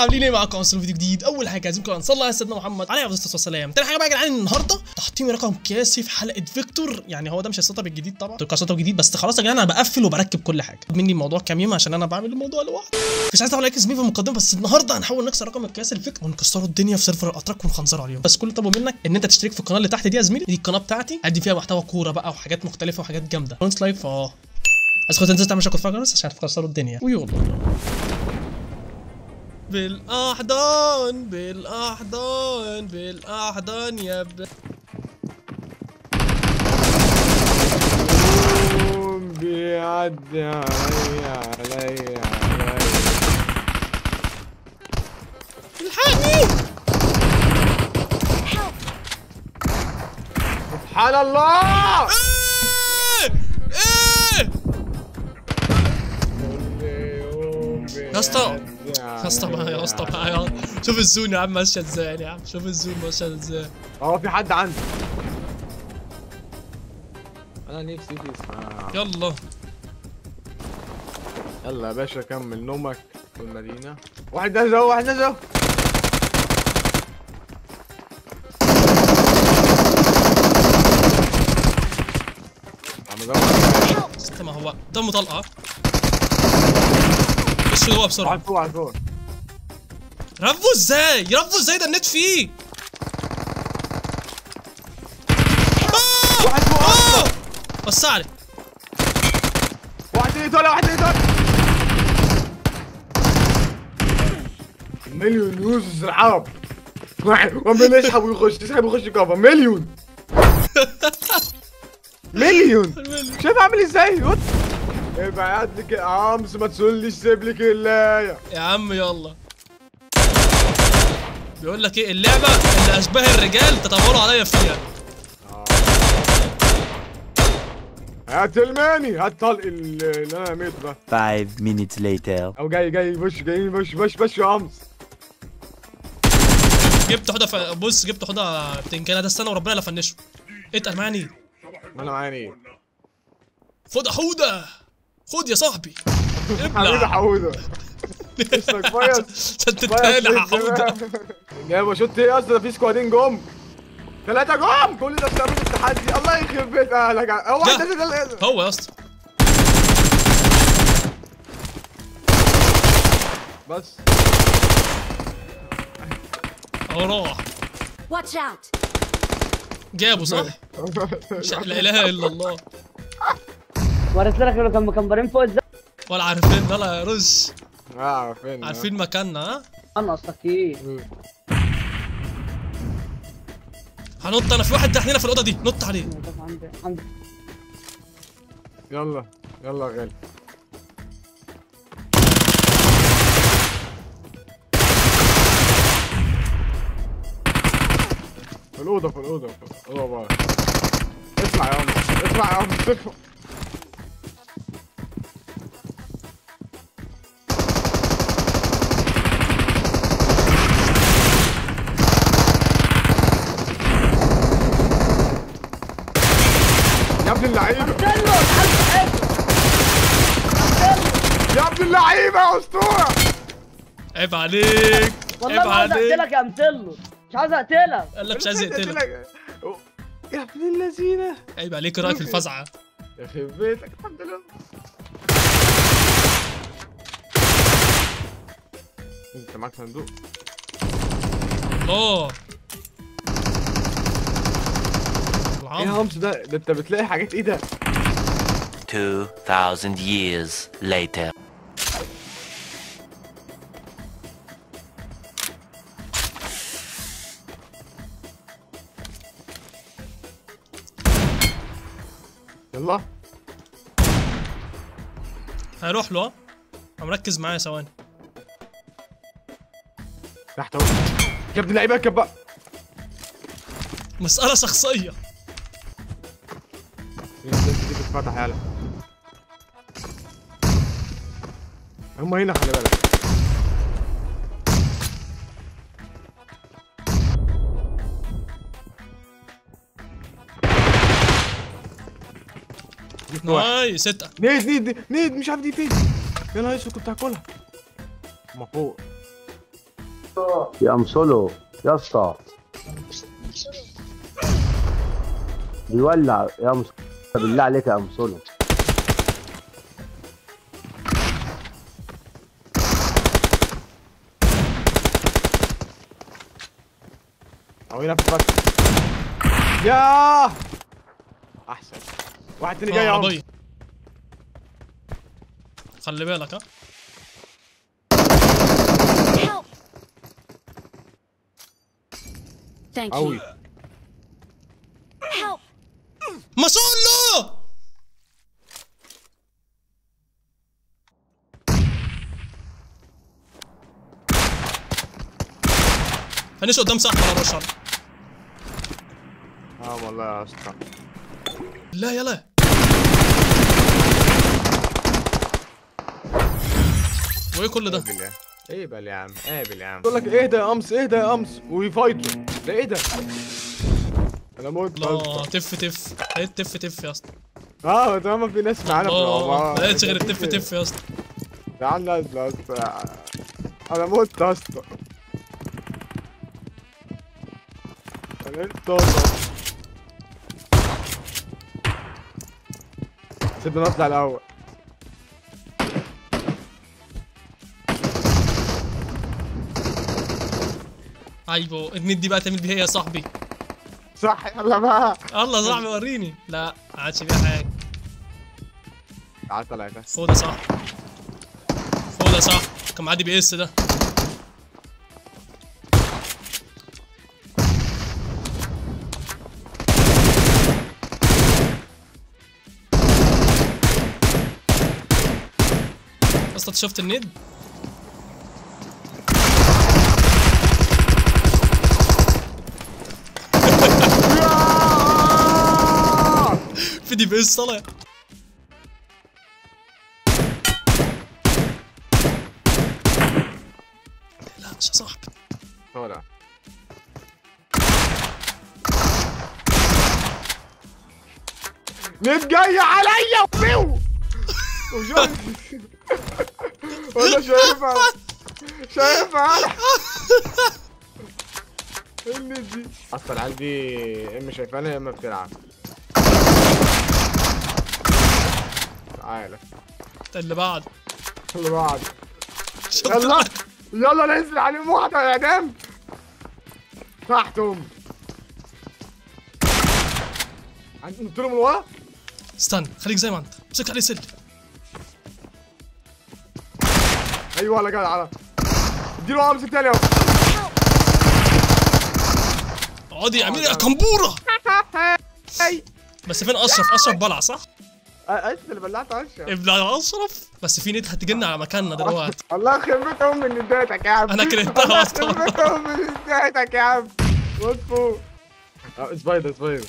عاملين ايه معاكم في فيديو جديد اول حاجه عايزينكم نصلي على سيدنا محمد عليه الصلاه والسلام تاني حاجه بقى يا جدعان النهارده تحطيم رقم قياسي في حلقه فيكتور يعني هو ده مش السيت اب الجديد طبعا تلقى سيت اب جديد بس خلاص يا جدعان انا بقفل وبركب كل حاجه خد مني الموضوع كام يوم عشان انا بعمل الموضوع لوحدي مش عايز اقول لك اسمي في المقدمه بس النهارده هنحاول نكسر رقم القياسي الفيكتور ونكسروا الدنيا في سيرفر الاتراك ونخنزروا عليهم بس كل اللي طلبه منك ان انت تشترك في القناه اللي تحت دي يا زميلي دي القناه بتاعتي ادي فيها محتوى كوره بقى وحاجات مختلفه وحاجات جامده كونت لايف اه بس كنت تنزل تعمل شكوى فجرس عشان تكسروا الدنيا ويلا بالاحضان بالاحضان بالاحضان يا ب... يوم بيعدي عليا عليا عليا الحقني سبحان الله ايه ايه كل يوم يا اسطى. بيعدي يا اسطى بقى يا اسطى عليا. بقى يا شوف الزون يا عم ماشيه ازاي يا عم شوف الزون ماشيه ازاي هو في حد عندي انا نفسي تسمع يلا يلا يا باشا كمل نومك في المدينة واحد نزل اهو واحد نزل اهو عم ادور است ما هو دمه طلقه خش جوه بسرعه واحد فوق واحد فوق رفوا ازاي رفوا ازاي ده النت فيه آه! واحد فوق آه! وسع علي واحد تاني طالع واحد تاني طالع مليون يوسف العرب واحد وعمال يسحب ويخش يسحب ويخش كفر مليون مليون شايف عامل ازاي وات ابعت لك يا عمس ما تسوليش سيب لك اللايه يا عم يلا بيقول لك ايه اللعبه اللي اشباه الرجال تطوروا عليا فيها هات الماني هات طلق ال- اللي انا رميته ده Five minutes later. او جاي جاي بش جاي بش بش بش يا عمس جبت حوضه ف... بص جبت حوضه بتنجانه ده استنى وربنا لا فنشه اتقل معاني ما انا معاني خد حوده خد يا صاحبي حبيبي ابلع حوده اسمك كويس شتتها لي يا حوده جايبه شوت ايه اصلا ده في سكوادين جم ثلاثة جم كل ده بسبب التحدي الله يخرب بيت اهلك هو واحد ده. نزل ده- هو يا اسطى بس اهو راح Watch out! جابه صح مش لا اله الا الله وريت لك لو كانوا مكمبرين فوق ازاي ولا عارفين ولا يا رش اه عارفين عارفين مكاننا ها انا اصلك ايه هنط انا في واحد تحتنا في الاوضه دي نط عليه طب عندي عندي يلا يلا يا غالي في الأوضة في الأوضة في الأوضة بقى اسمع يا عم اسمع يا عم اسمع يا ابن اللعيبة قتله تعال يا ابن اللعيبة يا أسطورة عيب عليك والله عيب ما عايز عليك اقتلك يا امثله مش عايز اقتلك قال لك مش عايز يقتلك يا ابن اللذينة عيب عليك رايك في الفزعه يخرب بيتك الحمد لله انت معاك صندوق الله ايه يا العم همس ده ده انت بتلاقي حاجات ايه ده 2000 years later. يلا هروح له ها أنا مركز معايا ثواني تحت اهو يا ابن اللعيبه اركب بقى مسألة شخصية البنت دي بتفتح يالا هم هنا خلي بالك جبت واحد. نايس اتقل نيد نيد نيد مش عارف دي فين يا نهار اسود كنت هاكلها ما فوق يا ام سولو يا اسطى بيولع يا ام سولو بالله عليك يا ام سولو او هنا في الفتح ياه احسن واحد تاني جاي آه، اهو عربية خلي بالك ها Help! Thank قوي you. Help! ما شاء الله فنش قدام صح ولا رش عليه. اه والله يا اسطى لا يلا وايه كل ده قابل يا اقبل يا عم قابل يا عم بقول لك اهدى يا امس اهدى يا امس ويفايتوا ده ايه ده انا موت يا لا اسطى. تف تف لقيت تف تف يا اسطى اه ده ما في ناس معانا في اه العمارة. ما لقيتش غير التف تف يا اسطى تعال نازل يا اسطى انا موت يا اسطى انا انت سيبنا نطلع الاول ايوه النت دي بقى تعمل بيها ايه يا صاحبي صح يلا بقى الله يا صاحبي وريني لا ما عادش بيها حاجه تعال طلع ده فوق ده صح فوق ده صح كان معدي بي اس ده اصلا أنت شفت الند في دي بي اس طالع لا مش يا صاحبي طالع نت جاي عليا وبيو وشايف وانا شايفها شايفها ايه النت دي اصل العيال دي يا اما شايفانا يا اما بتلعب تعالى اللي بعد اللي بعد يلا يلا ننزل عليهم واحدة يا اعدام تحتهم قلت له من ورا استنى خليك زي ما انت امسك عليه سلم ايوه ولا جدع على اديله امسك تاني اهو اقعدي يا امير يا كمبوره بس فين اشرف اشرف بلع صح انت اللي بلعت اشرف ابن اشرف بس في نت هتجينا على مكاننا دلوقتي الله يخرب بيت ام من نداتك يا عم أنا كرهتها الله أصلاً. يخرب بيت ام من نداتك يا عم بص فوق اه سبايدر سبايدر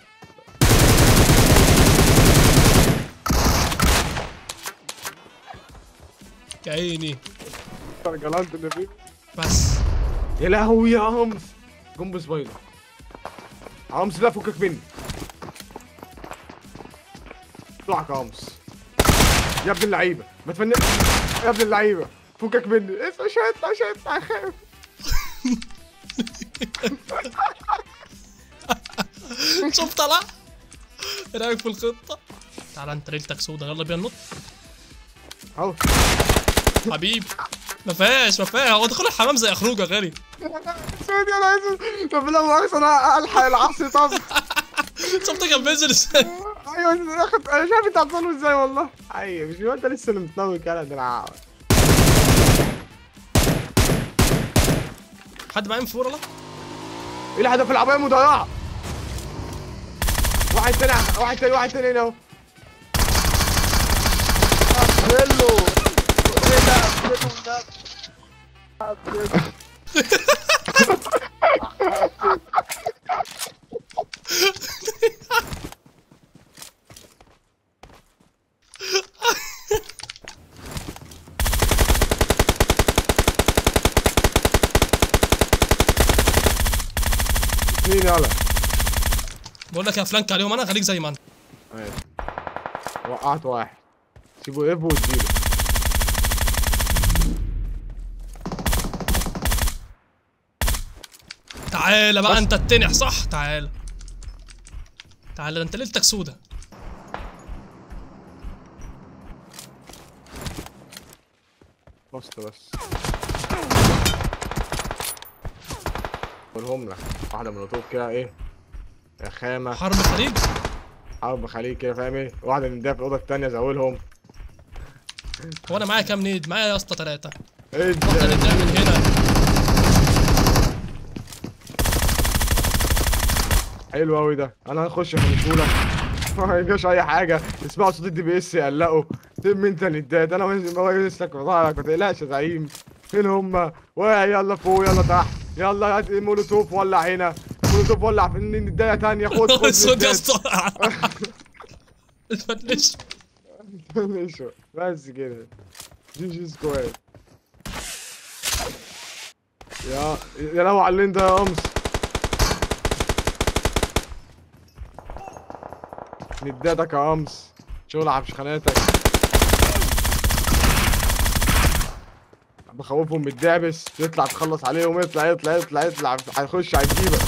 يا عيني جلانت اللي فيه بس يا لهوي يا همس قوم بسبايدر همس لا فكك مني اطلعك يا همس يا ابن اللعيبه ما تفنش يا ابن اللعيبه فكك مني اسمع مش هيطلع مش هيطلع خايف شوف طلع ايه رايك في الخطه تعالى انت ليلتك سودا يلا بينا ننط اهو حبيبي ما فيهاش ما فيها هو دخول الحمام زي خروج يا غالي سوري انا اسف طب لا مؤاخذه انا الحق العصر طب شفت كان بينزل ازاي ايوه انا اخد انا مش عارف انت هتصله ازاي والله ايوه مش هو انت لسه اللي متنوي كده ده انا حد معايا فور ولا ايه الهدف العربيه مضيعه واحد تاني واحد تاني واحد تاني هنا اهو قفله ايه ده قفله ده اتنين يلا بقول لك يا فلانك عليهم انا خليك زي ما انت ماشي وقعت واحد سيبه يقف واديله تعالى بقى بس. انت التنح صح تعالى تعالى ده انت ليلتك سودة بسط بس قولهم لك واحدة من الطوب كده ايه يا خامة حرب الخليج حرب خليج كده فاهم ايه واحدة من ده في الأوضة التانية زاولهم هو انا معايا كام نيد معايا يا اسطى ثلاثة ايه واحدة ده نديها من هنا حلو قوي ده انا هخش في البطولة ما يجيش اي حاجة يسمعوا صوت الدي بي اس يقلقوا تم انت نداد انا واقف لك في ظهرك ما تقلقش يا زعيم فين هما واقع يلا فوق يلا تحت يلا هات مولوتوف ولع هنا مولوتوف ولع في النداية تانية خد خد اسود يا نداد. اسطى اتفلش ماشي بس كده جي جي سكواد يا يا لو على اللين ده يا قمص ندادك يا قمص شغل عفشخاناتك بخوفهم بالدعبس يطلع تخلص عليهم يطلع يطلع يطلع يطلع هيخش هيجيبك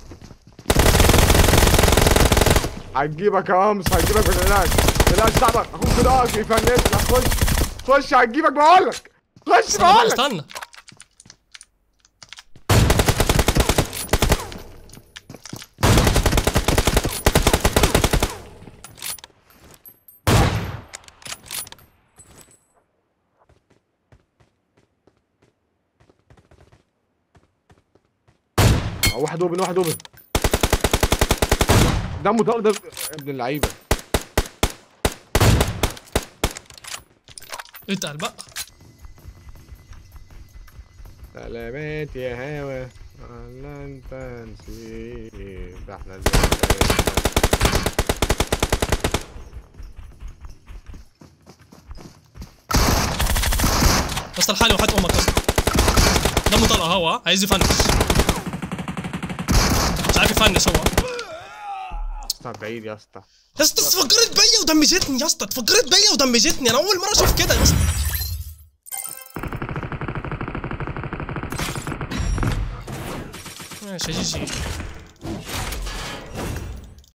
هتجيبك يا قمص هتجيبك ما تقلقش ما تقلقش صاحبك اخوك كده واقف يفنش لك خش خش هتجيبك بقولك خش استنى بقى، بقولك استنى أه، واحد اوبن واحد اوبن دمه طار ده يا ابن اللعيبه اتقل بقى سلامات يا هوا ولا انت نسيت ده احنا زي بس الحالي وحد امك اصلا دمه طلع هوا عايز يفنش مش عارف يفنش هو اسطى بعيد يا اسطى يا اسطى اتفجرت بيا ودمجتني يا اسطى اتفجرت بيا ودمجتني انا اول مره اشوف كده يا اسطى ماشي جي جي